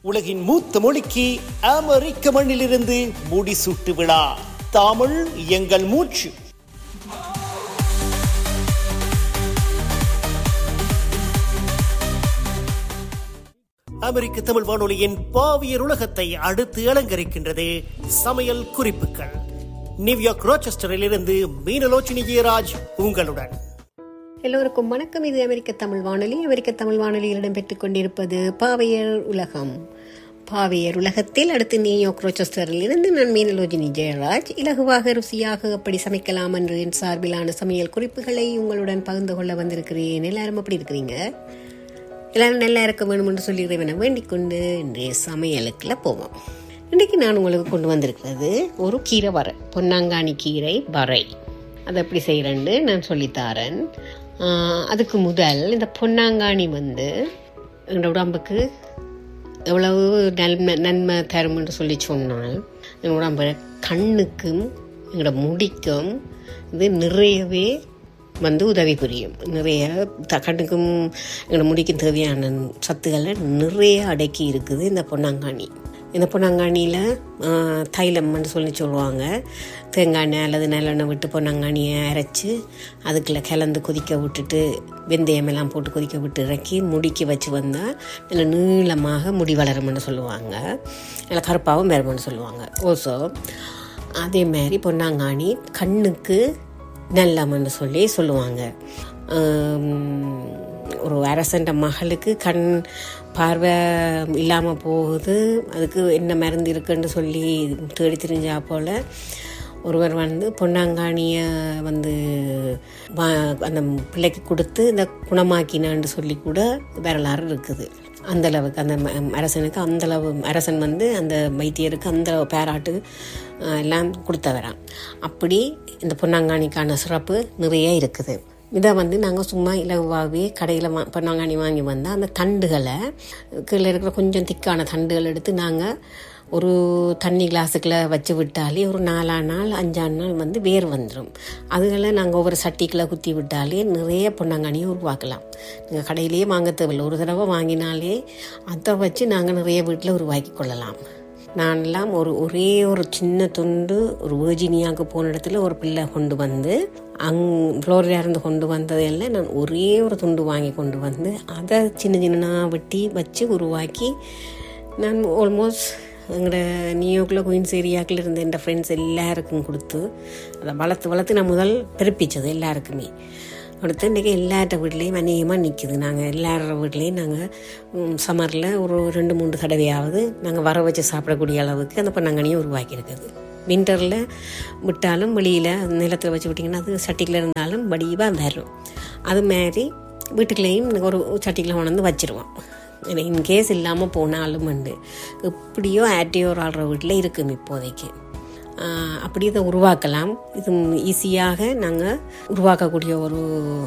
உலகின் மூத்த மொழிக்கு அமெரிக்க மண்ணிலிருந்து முடிசூட்டு விழா தமிழ் எங்கள் மூச்சு அமெரிக்க தமிழ் வானொலியின் பாவியர் உலகத்தை அடுத்து அலங்கரிக்கின்றது சமையல் குறிப்புகள் நியூயார்க் ரோச்செஸ்டரில் இருந்து மீனலோச்சினி ஜெயராஜ் உங்களுடன் எல்லோருக்கும் வணக்கம் இது அமெரிக்க தமிழ் வானொலி அமெரிக்க தமிழ் வானொலியில் இடம்பெற்றுக் கொண்டிருப்பது பாவையர் உலகம் பாவையர் உலகத்தில் அடுத்து நியூயார்க் ரோச்செஸ்டரில் இருந்து நான் மீனலோஜினி ஜெயராஜ் இலகுவாக ருசியாக எப்படி சமைக்கலாம் என்று என் சார்பிலான சமையல் குறிப்புகளை உங்களுடன் பகிர்ந்து கொள்ள வந்திருக்கிறேன் எல்லாரும் அப்படி இருக்கிறீங்க எல்லாரும் நல்லா இருக்க வேணும் என்று சொல்லி இறைவனை வேண்டிக் கொண்டு இன்றைய சமையலுக்குள்ள போவோம் இன்றைக்கு நான் உங்களுக்கு கொண்டு வந்திருக்கிறது ஒரு கீரை வரை பொன்னாங்கானி கீரை வரை அதை எப்படி செய்கிறேன்னு நான் சொல்லித்தாரேன் ஆஹ் அதுக்கு முதல் இந்த பொன்னாங்கானி வந்து எங்களோட உடம்புக்கு எவ்வளவு நன்மை நன்மை தரும் என்று சொல்லி சொன்னால் எங்களோட உடம்பு கண்ணுக்கும் எங்களோட முடிக்கும் இது நிறையவே வந்து உதவி புரியும் நிறைய த கண்ணுக்கும் எங்களோட முடிக்கும் தேவையான சத்துக்களை நிறைய அடக்கி இருக்குது இந்த பொன்னாங்கானி இந்த பொன்னாங்கானியில் தைலம்னு சொல்லி சொல்லுவாங்க தேங்காய் எண்ணெய் அல்லது நல்லெண்ணெய் விட்டு பொன்னாங்கானியை அரைச்சி அதுக்குள்ள கலந்து கொதிக்க விட்டுட்டு வெந்தயம் எல்லாம் போட்டு கொதிக்க விட்டு இறக்கி முடிக்கு வச்சு வந்தால் நல்ல நீளமாக முடி வளரும்னு சொல்லுவாங்க நல்ல கருப்பாகவும் வரும்னு சொல்லுவாங்க ஓசோ அதே மாதிரி பொன்னாங்கானி கண்ணுக்கு நல்லம்னு சொல்லி சொல்லுவாங்க ஆம், ஒரு அரசன்ற மகளுக்கு கண் பார்வை இல்லாமல் போகுது அதுக்கு என்ன மருந்து இருக்குன்னு சொல்லி தேடி தெரிஞ்சா போல் ஒருவர் வந்து பொன்னாங்கானியை வந்து வா- அந்த பிள்ளைக்கு கொடுத்து இந்த குணமாக்கினான்னு சொல்லி கூட வரலாறு இருக்குது அந்த அளவுக்கு அந்த ம- அரசனுக்கு அந்த அளவு அரசன் வந்து அந்த வைத்தியருக்கு அந்த அளவு பாராட்டு அஹ், எல்லாம் கொடுத்தவராம் அப்படி இந்த பொன்னாங்கானிக்கான சிறப்பு நிறைய இருக்குது இதை வந்து நாங்கள் சும்மா இலவாகவே கடையில் வா பொன்னாங்கானி வாங்கி வந்தால் அந்த தண்டுகளை கீழே இருக்கிற கொஞ்சம் திக்கான தண்டுகள் எடுத்து நாங்கள் ஒரு தண்ணி கிளாஸுக்குள்ள வச்சு விட்டாலே ஒரு நாலா நாள் அஞ்சாறு நாள் வந்து வேர் வந்துடும் அதுகளை நாங்கள் ஒவ்வொரு சட்டிக்குள்ள குத்தி விட்டாலே நிறைய பொன்னாங்கானியை உருவாக்கலாம் நீங்கள் கடையிலேயே வாங்க தேவையில்லை ஒரு தடவை வாங்கினாலே அதை வச்சு நாங்கள் நிறைய வீட்டில் உருவாக்கி கொள்ளலாம் நான்லாம் ஒரு ஒரே ஒரு சின்ன துண்டு ஒரு வேர்ஜினியாவுக்கு போன இடத்துல ஒரு பிள்ளை கொண்டு வந்து அங் ஃப்ளோரிடா இருந்து கொண்டு வந்ததெல்லாம் நான் ஒரே ஒரு துண்டு வாங்கி கொண்டு வந்து அதை சின்ன சின்ன வெட்டி வச்சு உருவாக்கி நான் ஆல்மோஸ்ட் எங்களோட நியூயார்க்கில் குயின்ஸ் ஏரியாக்கில் இருந்த என் ஃப்ரெண்ட்ஸ் எல்லாருக்கும் கொடுத்து அதை வளர்த்து வளர்த்து நான் முதல் பிறப்பிச்சது எல்லாருக்குமே அடுத்து இன்றைக்கி எல்லார்ட்ட வீட்லேயும் அநேகமாக நிற்கிது நாங்கள் எல்லார வீட்லேயும் நாங்கள் சம்மரில் ஒரு ரெண்டு மூணு தடவையாவது நாங்கள் வர வச்சு சாப்பிடக்கூடிய அளவுக்கு அந்த பொன்னாங்கண்ணியை உருவாக்கியிருக்குது வின்டரில் விட்டாலும் வெளியில் நிலத்தில் வச்சு விட்டிங்கன்னா அது சட்டியில் இருந்தாலும் வடிவாக வரும் அது மாதிரி வீட்டுக்குள்ளேயும் ஒரு சட்டிக்குள்ள கொண்டு வச்சிருவோம் இன்கேஸ் இல்லாமல் போனாலும் உண்டு எப்படியோ ஆட்டியோர் ஆடுற வீட்டில் இருக்கும் இப்போதைக்கு ஆஹ் அப்படி இதை உருவாக்கலாம் இது ஈஸியாக நாங்கள் உருவாக்கக்கூடிய ஒரு